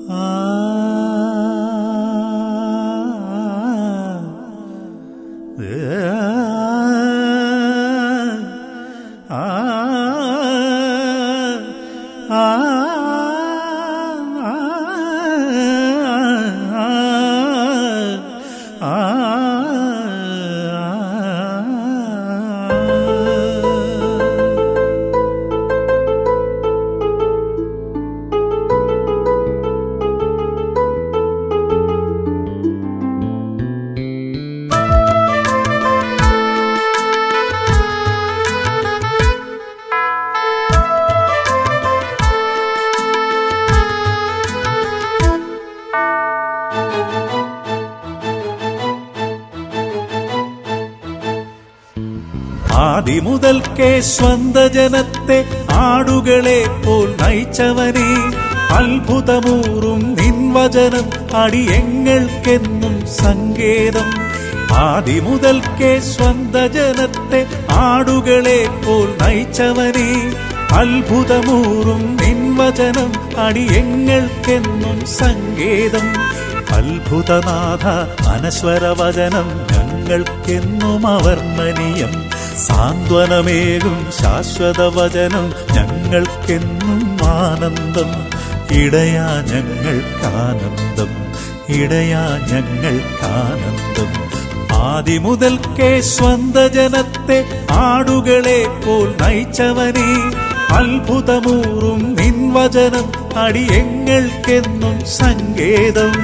ആദിമുതൽക്കേ സ്വന്ത ജനത്തെ ആടുകളെ പോൽ നയിച്ചവനെ അത്ഭുതമൂറും നിൻവചനം അടിയങ്ങൾക്കെന്നും സങ്കേതം ആദിമുതൽക്കേ സ്വന്ത ജനത്തെ ആടുകളെ പോൽ നയിച്ചവനെ അത്ഭുതമൂറും നിൻവചനം അടിയങ്ങൾക്കെന്നും സങ്കേതം അത്ഭുതനാഥ അനശ്വരവചനം ഞങ്ങൾക്കെന്നും അവർണ്ണനീയം സാന്ത്വനമേകും ശാശ്വത വചനം ഞങ്ങൾക്കെന്നും ആനന്ദം ഇടയാ ഞങ്ങൾക്കാനന്ദം ഇടയാ ഞങ്ങൾക്കാനന്ദം ആദിമുതൽക്കേ സ്വന്ത ജനത്തെ ആടുകളെ പോൽ നയിച്ചവനെ അത്ഭുതമൂറും നിൻവചനം അടിയങ്ങൾക്കെന്നും സങ്കേതം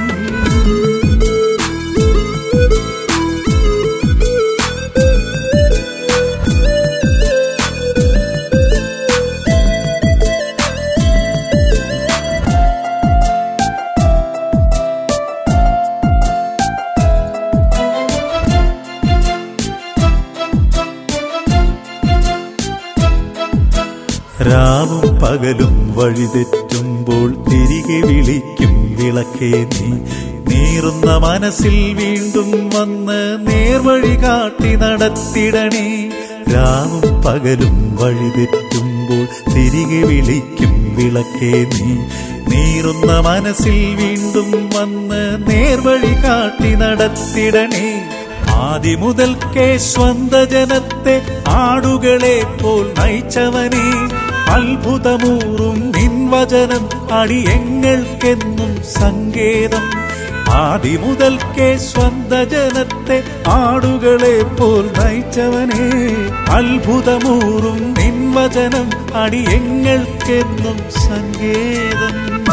രാവും പകലും വഴിതെറ്റുമ്പോൾ തിരികെ വിളിക്കും വിളക്കേ നീ നീറുന്ന മനസ്സിൽ വീണ്ടും വന്ന് നേർവഴി കാട്ടി നടത്തിടണേ രാവും പകലും വഴിതെറ്റുമ്പോൾ തിരികെ വിളിക്കും വിളക്കേ നീ നീറുന്ന മനസ്സിൽ വീണ്ടും വന്ന് നേർവഴി കാട്ടി നടത്തിടണേ ആദിമുതൽക്കേ സ്വന്ത ജനത്തെ ആടുകളെ പോൽ നയിച്ചവനെ അത്ഭുതമൂറും നിൻവചനം അടിയങ്ങൾക്കെന്നും സങ്കേതം ആദിമുതൽക്കേ സ്വന്ത ജനത്തെ ആടുകളെ പോൽ നയിച്ചവനെ അത്ഭുതമൂറും നിൻവചനം അടിയങ്ങൾക്കെന്നും സങ്കേതം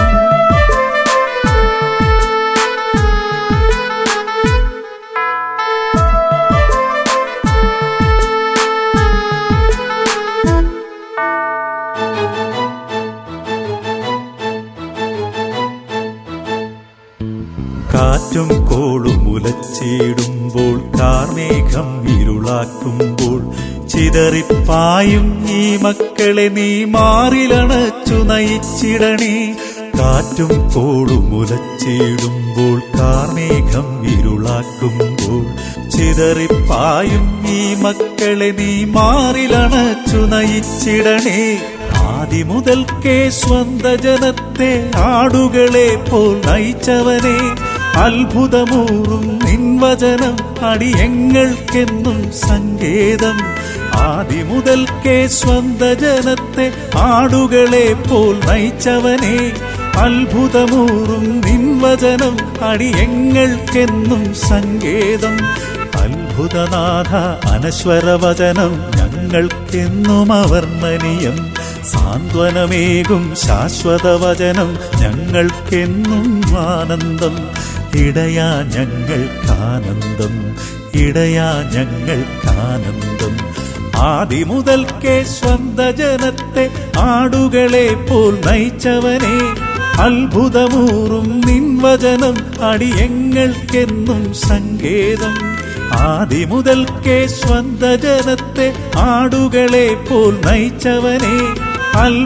കാറ്റും കോളും ഉലച്ചിടുമ്പോൾ കാർമേഘം ഇരുളാക്കുമ്പോൾ ചിതറിപ്പായും ഈ മക്കളെ നീ മാറിലണച്ചു നയിച്ചിടണേ കാറ്റും കോളും ഉലച്ചിടുമ്പോൾ കാർമേഘം ഇരുളാക്കുമ്പോൾ ചിതറിപ്പായും ഈ മക്കളെ നീ മാറിലണച്ചു നയിച്ചിടണേ ആദിമുതൽക്കേ സ്വന്ത ജനത്തെ ആടുകളെ പോൽ നയിച്ചവനെ അത്ഭുതമൂറും നിൻവചനം അടിയങ്ങൾക്കെന്നും സങ്കേതം ആദിമുതൽക്കേ സ്വന്ത ജനത്തെ ആടുകളെ പോൽ നയിച്ചവനെ അത്ഭുതമൂറും നിൻവചനം അടിയങ്ങൾക്കെന്നും സങ്കേതം അത്ഭുതനാഥ അനശ്വരവചനം ഞങ്ങൾക്കെന്നും അവർണ്ണനീയം സാന്ത്വനമേകും ശാശ്വത വചനം ഞങ്ങൾക്കെന്നും ആനന്ദം ഇടയാ ഞങ്ങൾക്കാനന്ദം ഇടയാ ഞങ്ങൾക്കാനന്ദം ആദിമുതൽക്കേ സ്വന്ത ജനത്തെ ആടുകളെ പോൽ നയിച്ചവനെ അത്ഭുതമൂറും നിൻവചനം അടിയങ്ങൾക്കെന്നും സങ്കേതം ആദിമുതൽക്കേ സ്വന്ത ജനത്തെ ആടുകളെ പോൽ നയിച്ചവനെ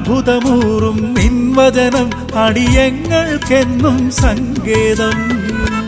അത്ഭുതമൂറും നിൻവചനം അടിയങ്ങൾക്കെന്നും സങ്കേതം